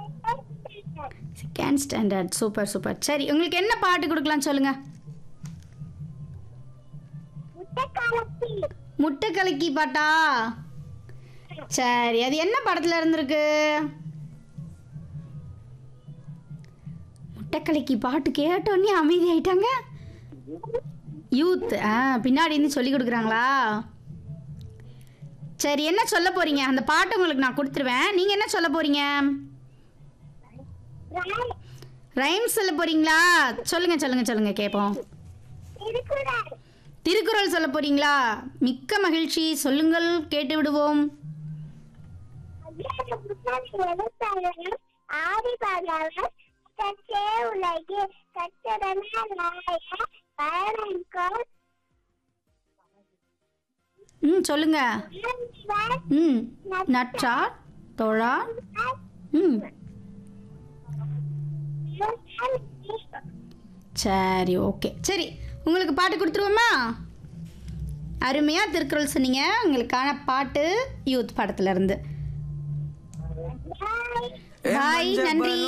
second standard super super சரி உங்களுக்கு என்ன பாட்டு கொடுக்கலாம் சொல்லுங்க முட்டை கலக்கி பாட்டா சரி அது என்ன படத்துல இருந்திருக்கு முட்டை கலக்கி பாட்டு கேட்டோன்னே அமைதி ஆயிட்டாங்க யூத் ஆ பின்னாடி இருந்து சொல்லி கொடுக்குறாங்களா சரி என்ன சொல்ல போறீங்க அந்த பாட்டு உங்களுக்கு நான் கொடுத்துருவேன் நீங்க என்ன சொல்ல போறீங்க ரைம்ஸ் சொல்ல போறீங்களா சொல்லுங்க சொல்லுங்க சொல்லுங்க கேட்போம் திருக்குறள் சொல்ல போறீங்களா மிக்க மகிழ்ச்சி சொல்லுங்கள் கேட்டு விடுவோம் ஆதி பகவன் கற்றே உலகே கற்றதமே நாய பயனங்கோள் ம் சொல்லுங்க ம் நற்றா தோழா ம் சரி ஓகே சரி உங்களுக்கு பாட்டு கொடுத்துருவோமா அருமையாக திருக்குறள் சொன்னீங்க உங்களுக்கான பாட்டு யூத் படத்துல இருந்து பாய் நன்றி